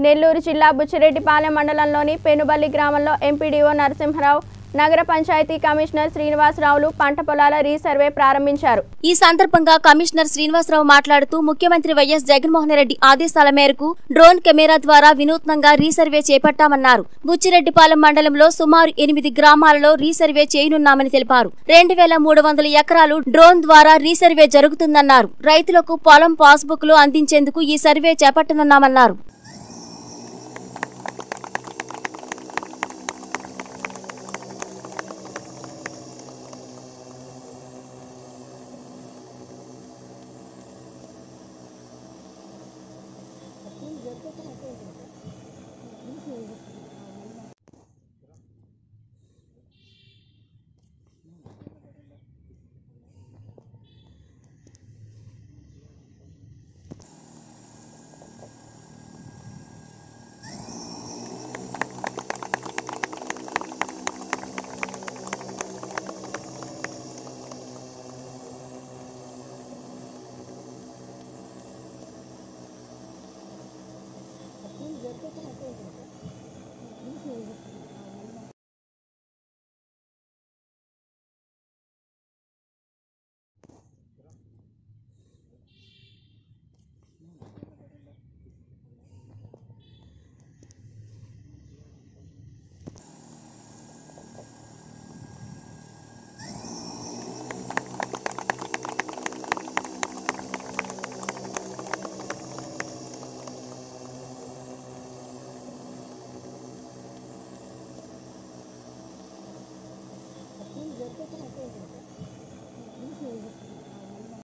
నెల్లూరు జిల్లా బుచ్చిరెడ్డిపాలెం మండలంలోని పెనుబల్లి గ్రామంలో ఎంపీడీఓ నరసింహరావు నగర పంచాయతీ కమిషనర్ శ్రీనివాసరావులు పంట పొలాల రీసర్వే ప్రారంభించారు ఈ సందర్భంగా కమిషనర్ శ్రీనివాసరావు మాట్లాడుతూ ముఖ్యమంత్రి వైఎస్ జగన్మోహన్ రెడ్డి ఆదేశాల మేరకు డ్రోన్ కెమెరా ద్వారా వినూత్నంగా రీసర్వే చేపట్టామన్నారు బుచ్చిరెడ్డిపాలెం మండలంలో సుమారు ఎనిమిది గ్రామాలలో రీసర్వే చేయనున్నామని తెలిపారు రెండు వేల మూడు వందల ఎకరాలు డ్రోన్ ద్వారా రీసర్వే జరుగుతుందన్నారు రైతులకు పొలం పాస్బుక్లు అందించేందుకు ఈ సర్వే చేపట్టనున్నామన్నారు